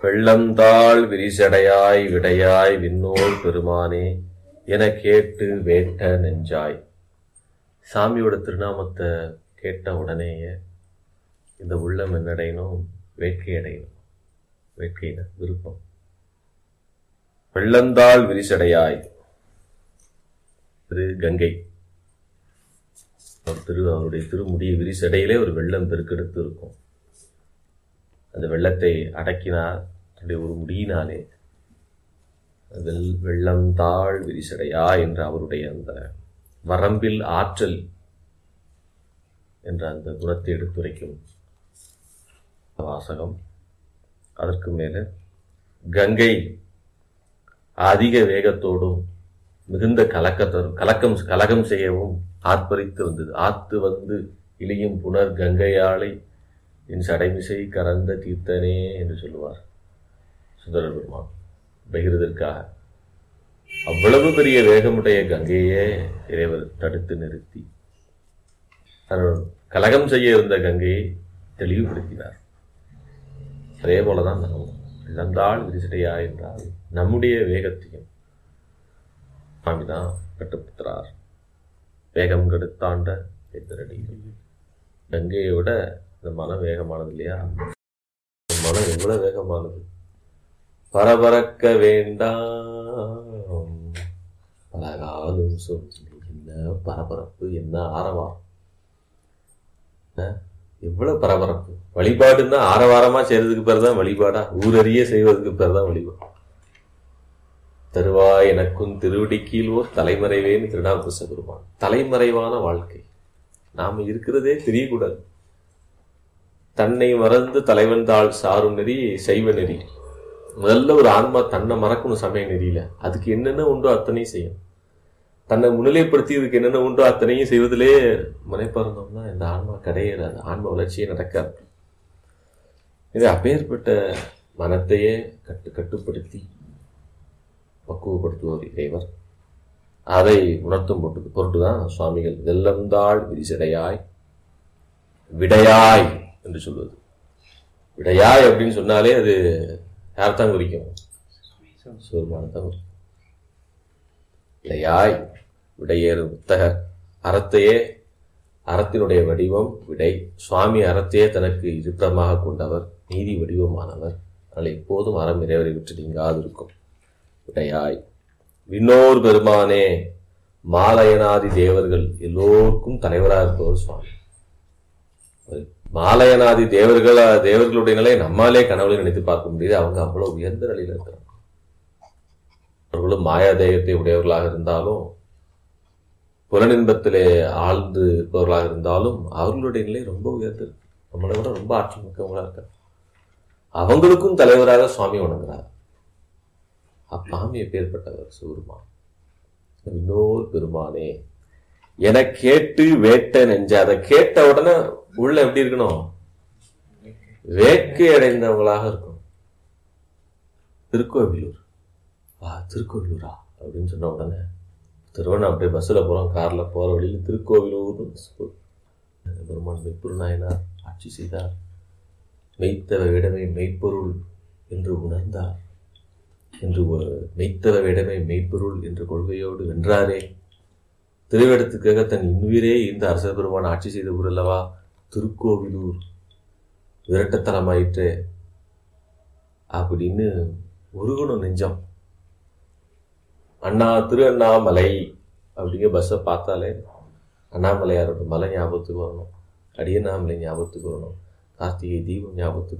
வெள்ளந்தாள் விரிசடையாய் விடையாய் விண்ணோர் பெருமானே என கேட்டு வேட்ட நெஞ்சாய் சாமியோட திருநாமத்தை கேட்ட உடனேயே இந்த உள்ளம் என்னடையணும் வேட்கை அடையணும் வேட்கைன விருப்பம் வெள்ளந்தாள் விரிசடையாய் திரு கங்கை அவர் திரு அவருடைய திருமுடிய விரிசடையிலே ஒரு வெள்ளம் பெருக்கெடுத்து இருக்கும் அந்த வெள்ளத்தை அடக்கினார் தன்னுடைய ஒரு முடியினாலே வெள் வெள்ளம் தாழ் விரிசடையா என்ற அவருடைய அந்த வரம்பில் ஆற்றல் என்ற அந்த குணத்தை எடுத்துரைக்கும் வாசகம் அதற்கு மேலே கங்கை அதிக வேகத்தோடும் மிகுந்த கலக்கத்தோடும் கலக்கம் கலகம் செய்யவும் ஆர்ப்பரித்து வந்தது ஆத்து வந்து இழியும் புனர் கங்கையாளை என் சடைமிசை கறந்த தீர்த்தனே என்று சொல்லுவார் சுந்தரர் பெருமான் பகிர்வதற்காக அவ்வளவு பெரிய வேகமுடைய கங்கையே இறைவர் தடுத்து நிறுத்தி தன்னோட கலகம் செய்ய இருந்த கங்கையை தெளிவுபடுத்தினார் அதே போலதான் நாம் இழந்தாள் விரிசடையா என்றால் நம்முடைய வேகத்தையும் சுவாமிதான் கட்டுப்படுத்துறார் வேகம் கெடுத்தாண்ட எதிரடிகள் கங்கையை விட இந்த மனம் வேகமானது இல்லையா இந்த மனம் எவ்வளவு வேகமானது பரபரக்க வேண்டாம் பலகாலும் சொல்லி என்ன பரபரப்பு என்ன ஆரவாரம் அஹ், எவ்வளவு பரபரப்பு வழிபாடுன்னா ஆரவாரமா செய்யறதுக்கு பேர் தான் வழிபாடா ஊரறிய செய்வதற்கு பேர் தான் வழிபாடு தருவாய் எனக்கும் திருவடிக்கீழ் ஓர் தலைமறைவேன்னு திருநாவுக்கரச பெருமான் தலைமறைவான வாழ்க்கை நாம இருக்கிறதே தெரியக்கூடாது தன்னை மறந்து தலைவன் தாள் சாரும் நெறி செய்வ நெறி முதல்ல ஒரு ஆன்மா தன்னை மறக்கணும் சமய நெறியில அதுக்கு என்னென்ன உண்டோ அத்தனையும் செய்யும் தன்னை முன்னிலைப்படுத்தி இதுக்கு என்னென்ன உண்டோ அத்தனையும் செய்வதிலே முனைப்பா இருந்தோம்னா இந்த ஆன்மா கிடையாது ஆன்ம வளர்ச்சியே நடக்காது இது அப்பேற்பட்ட மனத்தையே கட்டு கட்டுப்படுத்தி பக்குவப்படுத்துவோர் இறைவர் அதை உணர்த்தும் பொருட்டு பொருட்டுதான் சுவாமிகள் வெள்ளந்தாள் விரிசடையாய் விடையாய் என்று சொல்வது விடையாய் அப்படின்னு சொன்னாலே அது யார்தான் குறிக்கும் சிவருமானத்தான் குறிக்கும் விடையாய் விடையேறு புத்தகர் அறத்தையே அறத்தினுடைய வடிவம் விடை சுவாமி அறத்தையே தனக்கு இருப்பிடமாக கொண்டவர் நீதி வடிவமானவர் அதனால் எப்போதும் அறம் இறைவரை விட்டு நீங்காது இருக்கும் விடையாய் விண்ணோர் பெருமானே மாலயனாதி தேவர்கள் எல்லோருக்கும் தலைவராக இருப்பவர் சுவாமி மாலயனாதி தேவர்கள் தேவர்களுடைய நிலை நம்மாலே கனவுல நினைத்து பார்க்க முடியுது அவங்க அவ்வளவு உயர்ந்த நிலையில இருக்கிறாங்க அவர்களும் மாயாதேயத்தை உடையவர்களாக இருந்தாலும் புலனின்பத்திலே ஆழ்ந்து இருப்பவர்களாக இருந்தாலும் அவர்களுடைய நிலை ரொம்ப உயர்ந்து இருக்கு நம்மளை விட ரொம்ப ஆற்றல் மிக்கவங்களா இருக்காங்க அவங்களுக்கும் தலைவராக சுவாமி வணங்குறார் அப்பாமி எப்பேற்பட்டவர் சிவருமான் இன்னொரு பெருமானே என கேட்டு வேட்ட நெஞ்ச அதை கேட்ட உடனே உள்ள எப்படி இருக்கணும் வேட்கை அடைந்தவங்களாக இருக்கும் திருக்கோவிலூர் வா திருக்கோவிலூரா அப்படின்னு சொன்ன உடனே திருவண்ணா அப்படியே பஸ்ஸில் போகிறோம் காரில் போகிற வழியில் திருக்கோவிலூர்னு bus போகுது. பெருமான் மெய்ப்பொருள் நாயனார் ஆட்சி செய்தார் மெய்த்தவ விடமே மெய்ப்பொருள் என்று உணர்ந்தார் என்று ஒரு மெய்த்தவ விடமே மெய்ப்பொருள் என்ற கொள்கையோடு வென்றாரே திருவிடத்துக்காக தன் இன்னுயிரே இந்த அரச பெருமான் ஆட்சி செய்த ஊர் அல்லவா திருக்கோவிலூர் விரட்டத்தனமாயிற்று அப்படின்னு ஒருகுணம் நெஞ்சம் அண்ணா திரு அண்ணாமலை அப்படிங்கிற பஸ்ஸை பார்த்தாலே அண்ணாமலையாரோட மலை ஞாபகத்துக்கு வரணும் அடியண்ணாமலை ஞாபகத்துக்கு வரணும் கார்த்திகை தீபம் ஞாபகத்துக்கு